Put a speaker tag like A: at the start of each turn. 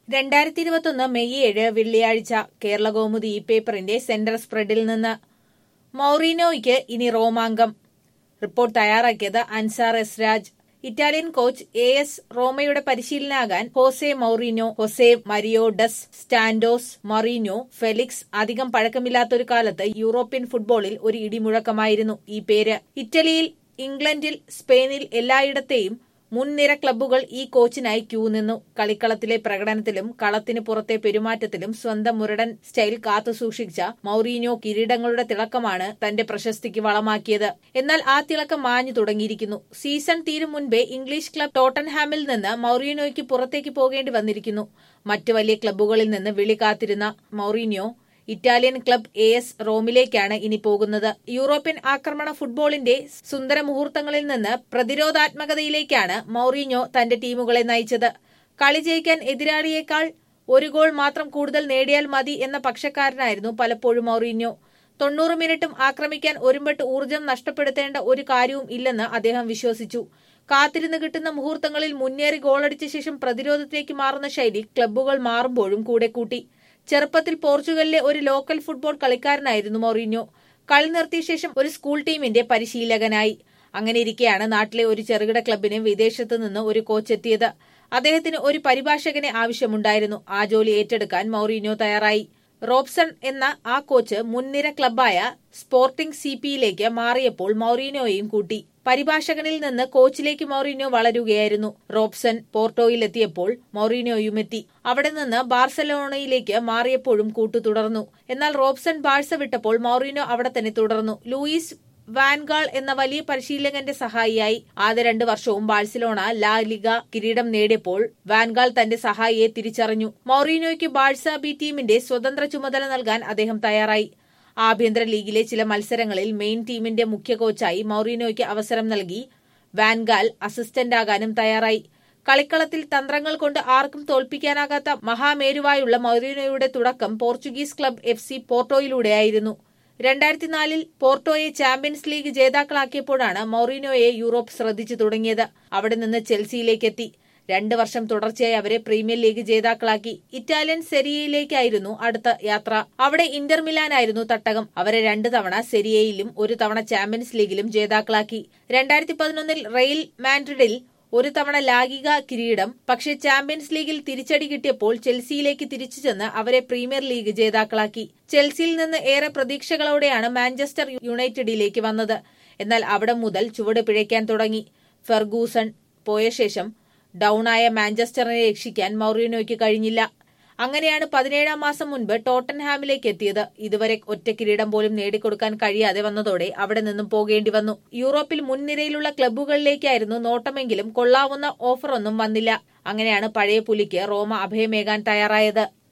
A: രണ്ടായിരത്തി ഇരുപത്തൊന്ന് മെയ് ഏഴ് വെള്ളിയാഴ്ച കേരള കൗമുദി ഈ പേപ്പറിന്റെ സെന്റർ സ്പ്രെഡിൽ നിന്ന് മൗറീനോയ്ക്ക് ഇനി റോമാങ്കം റിപ്പോർട്ട് തയ്യാറാക്കിയത് Ansar S Raj Italian coach A S റോമയുടെ പരിശീലനാകാൻ Jose Mourinho Jose Mario dos Santos Mourinho Felix അധികം പഴക്കമില്ലാത്തൊരു കാലത്ത് യൂറോപ്യൻ ഫുട്ബോളിൽ ഒരു ഇടിമുഴക്കമായിരുന്നു ഈ പേര് ഇറ്റലിയിൽ ഇംഗ്ലണ്ടിൽ സ്പെയിനിൽ എല്ലായിടത്തെയും മുൻനിര ക്ലബ്ബുകൾ ഈ കോച്ചിനായി ക്യൂ നിന്നു കളിക്കളത്തിലെ പ്രകടനത്തിലും കളത്തിന് പുറത്തെ പെരുമാറ്റത്തിലും സ്വന്തം മുരടൻ സ്റ്റൈൽ കാത്തുസൂക്ഷിച്ച മൌറീനോ കിരീടങ്ങളുടെ തിളക്കമാണ് തന്റെ പ്രശസ്തിക്ക് വളമാക്കിയത് എന്നാൽ ആ തിളക്കം മാഞ്ഞു തുടങ്ങിയിരിക്കുന്നു സീസൺ തീരും മുൻപേ ഇംഗ്ലീഷ് ക്ലബ് ടോട്ടൻഹാമിൽ നിന്ന് മൌറീനോയ്ക്ക് പുറത്തേക്ക് പോകേണ്ടി വന്നിരിക്കുന്നു മറ്റു വലിയ ക്ലബ്ബുകളിൽ നിന്ന് വിളി കാത്തിരുന്ന Mourinho Italian club A S റോമിലേക്കാണ് ഇനി പോകുന്നത് യൂറോപ്യൻ ആക്രമണ ഫുട്ബോളിന്റെ സുന്ദര മുഹൂർത്തങ്ങളിൽ നിന്ന് പ്രതിരോധാത്മകതയിലേക്കാണ് മൌറീഞ്ഞോ തന്റെ ടീമുകളെ നയിച്ചത് കളി ജയിക്കാൻ എതിരാളിയേക്കാൾ ഒരു ഗോൾ മാത്രം കൂടുതൽ നേടിയാൽ മതി എന്ന പക്ഷക്കാരനായിരുന്നു പലപ്പോഴും മൌറീഞ്ഞോ തൊണ്ണൂറ് മിനിറ്റും ആക്രമിക്കാൻ ഒരുമ്പെട്ട് ഊർജം നഷ്ടപ്പെടുത്തേണ്ട ഒരു കാര്യവും ഇല്ലെന്ന് അദ്ദേഹം വിശ്വസിച്ചു കാത്തിരുന്ന് കിട്ടുന്ന മുഹൂർത്തങ്ങളിൽ മുന്നേറി ഗോളടിച്ച ശേഷം പ്രതിരോധത്തിലേക്ക് മാറുന്ന ശൈലി ക്ലബ്ബുകൾ മാറുമ്പോഴും കൂടെ കൂട്ടി ചെറുപ്പത്തിൽ പോർച്ചുഗലിലെ ഒരു ലോക്കൽ ഫുട്ബോൾ കളിക്കാരനായിരുന്നു മൊറീഞ്ഞോ കളി നിർത്തിയ ശേഷം ഒരു സ്കൂൾ ടീമിന്റെ പരിശീലകനായി അങ്ങനെ ഇരിക്കെയാണ് നാട്ടിലെ ഒരു ചെറുകിട ക്ലബിന് വിദേശത്ത് നിന്ന് ഒരു കോച്ച് എത്തിയത് അദ്ദേഹത്തിന് ഒരു പരിഭാഷകനെ ആവശ്യമുണ്ടായിരുന്നു ആ ജോലി ഏറ്റെടുക്കാൻ മൗറീനോ തയ്യാറായി റോബ്സൺ എന്ന ആ കോച്ച് മുൻനിര ക്ലബായ സ്പോർട്ടിംഗ് സി പിയിലേക്ക് മാറിയപ്പോൾ മൗറീനോയെയും കൂട്ടി പരിഭാഷകനിൽ നിന്ന് കോച്ചിലേക്ക് മൗറീനോ വളരുകയായിരുന്നു റോബ്സൺ പോർട്ടോയിലെത്തിയപ്പോൾ മൗറീനോയും എത്തി അവിടെ നിന്ന് ബാർസലോണയിലേക്ക് മാറിയപ്പോഴും കൂട്ടു തുടർന്നു എന്നാൽ റോബ്സൺ ബാഴ്സ വിട്ടപ്പോൾ മൗറീനോ അവിടെ തന്നെ തുടർന്നു ലൂയിസ് വാൻഗാൾ എന്ന വലിയ പരിശീലകന്റെ സഹായിയായി ആദ്യ രണ്ട് വർഷവും ബാഴ്സലോണ ലാ ലിഗ കിരീടം നേടിയപ്പോൾ വാൻഗാൾ തന്റെ സഹായിയെ തിരിച്ചറിഞ്ഞു മൗറീനോയ്ക്ക് ബാഴ്സ ബി ടീമിന്റെ സ്വതന്ത്ര ചുമതല നൽകാൻ അദ്ദേഹം തയ്യാറായി ആഭ്യന്തര ലീഗിലെ ചില മത്സരങ്ങളിൽ മെയിൻ ടീമിന്റെ മുഖ്യ കോച്ചായി മൗറീനോയ്ക്ക് അവസരം നൽകി വാൻഗാൽ അസിസ്റ്റന്റാകാനും തയ്യാറായി കളിക്കളത്തിൽ തന്ത്രങ്ങൾ കൊണ്ട് ആർക്കും തോൽപ്പിക്കാനാകാത്ത മഹാമേരുവായുള്ള മൗറീനോയുടെ തുടക്കം പോർച്ചുഗീസ് ക്ലബ് എഫ് സി പോർട്ടോയിലൂടെയായിരുന്നു രണ്ടായിരത്തി നാലിൽ പോർട്ടോയെ ചാമ്പ്യൻസ് ലീഗ് ജേതാക്കളാക്കിയപ്പോഴാണ് മൗറീനോയെ യൂറോപ്പ് ശ്രദ്ധിച്ചു തുടങ്ങിയത് അവിടെ നിന്ന് ചെൽസിയിലേക്കെത്തി രണ്ട് വർഷം തുടർച്ചയായി അവരെ പ്രീമിയർ ലീഗ് ജേതാക്കളാക്കി ഇറ്റാലിയൻ സെരിയയിലേക്കായിരുന്നു അടുത്ത യാത്ര അവിടെ ഇന്റർ മിലാനായിരുന്നു തട്ടകം അവരെ രണ്ട് തവണ സെരിയയിലും ഒരു തവണ ചാമ്പ്യൻസ് ലീഗിലും ജേതാക്കളാക്കി രണ്ടായിരത്തി പതിനൊന്നിൽ റെയിൽ മാൻഡ്രിഡിൽ ഒരു തവണ ലാഗിക കിരീടം പക്ഷേ ചാമ്പ്യൻസ് ലീഗിൽ തിരിച്ചടി കിട്ടിയപ്പോൾ ചെൽസിയിലേക്ക് തിരിച്ചു ചെന്ന് അവരെ പ്രീമിയർ ലീഗ് ജേതാക്കളാക്കി ചെൽസിയിൽ നിന്ന് ഏറെ പ്രതീക്ഷകളോടെയാണ് മാഞ്ചസ്റ്റർ യുണൈറ്റഡിലേക്ക് വന്നത് എന്നാൽ അവിടെ മുതൽ ചുവട് പിഴയ്ക്കാൻ തുടങ്ങി ഫെർഗൂസൺ പോയ ശേഷം ഡൌണായ മാഞ്ചസ്റ്ററിനെ രക്ഷിക്കാൻ മൗറീനോയ്ക്ക് കഴിഞ്ഞില്ല അങ്ങനെയാണ് പതിനേഴാം മാസം മുൻപ് ടോട്ടൻഹാമിലേക്ക് എത്തിയത് ഇതുവരെ ഒറ്റ കിരീടം പോലും നേടിക്കൊടുക്കാൻ കഴിയാതെ വന്നതോടെ അവിടെ നിന്നും പോകേണ്ടി വന്നു യൂറോപ്പിൽ മുൻനിരയിലുള്ള ക്ലബ്ബുകളിലേക്കായിരുന്നു നോട്ടമെങ്കിലും കൊള്ളാവുന്ന ഓഫറൊന്നും വന്നില്ല അങ്ങനെയാണ് പഴയ പുലിക്ക് റോമ അഭയമേകാൻ തയ്യാറായത്